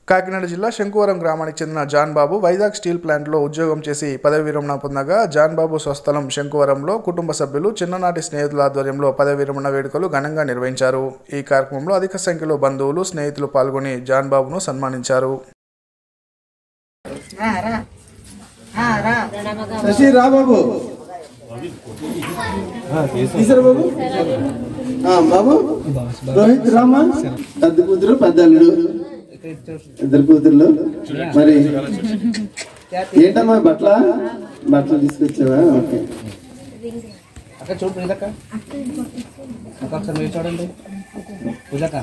కాకినాడ జిల్లా శంకువరం గ్రామానికి చెందిన జాన్ బాబు వైజాగ్ స్టీల్ ప్లాంట్లో ఉద్యోగం చేసి పదవి విరమణ పొందగా జాన్ బాబు స్వస్థలం శంకువరంలో కుటుంబ సభ్యులు చిన్ననాటి స్నేహితుల ఆధ్వర్యంలో పదవి విరమణ వేడుకలు ఘనంగా నిర్వహించారు ఈ కార్యక్రమంలో అధిక సంఖ్యలో బంధువులు స్నేహితులు పాల్గొని జాన్ బాబును సన్మానించారు శశి రా బాబు తీసారా బాబు ఆ, బాబు రోహిత్ రామా పెద్ద కూతురు పెద్ద అల్లుడు ఇద్దరు కూతుర్లు మరి ఏంటమ్మా బట్టల బట్టలు తీసుకొచ్చావా ఓకే అక్క చూడు పూజక్క అక్క ఒకసారి మీరు చూడండి పూజక్క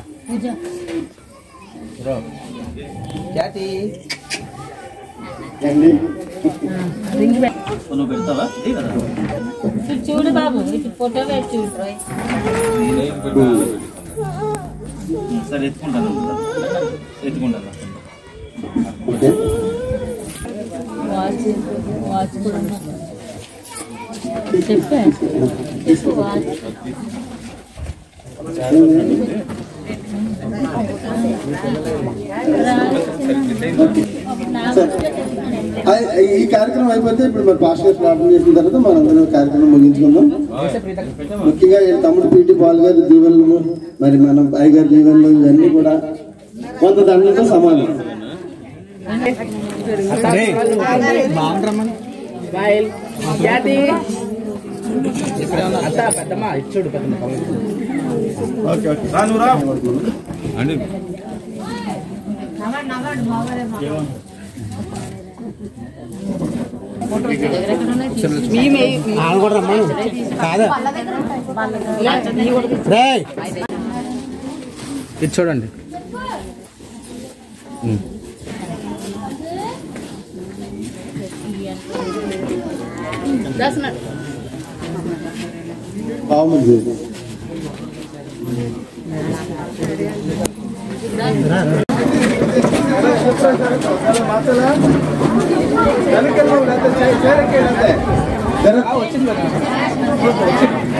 బ్రో జాతి అండి నువ్వు పెడతావా ఇటు చూడు బాబు ఇటు ఫోటో వేసి చూడు సరే ఎత్తుకుంటాను ఎత్తుకుంటాను ఓకే వాచ్ వాచ్ కూడా ఉన్నది. చెప్పే చెప్పు వాచ్ ఆ, ఈ కార్యక్రమం అయిపోతే ఇప్పుడు మరి పాస్టర్ గారు ప్రార్థన చేసిన తర్వాత మనందరం కార్యక్రమం ముగించుకుందాం ముఖ్యంగా ఈ తమ్ముడు పీటి పాల్ గారి దీవెనలు మరి మన బాయ్ గారి దీవెనలు ఇవన్నీ కూడా కొంత దండంతో సమానం జాతి అత్త పెద్దమ్మ ఇటు చూడు పెద్దమ్మ ఇది చూడండి బాగుంది వచ్చింది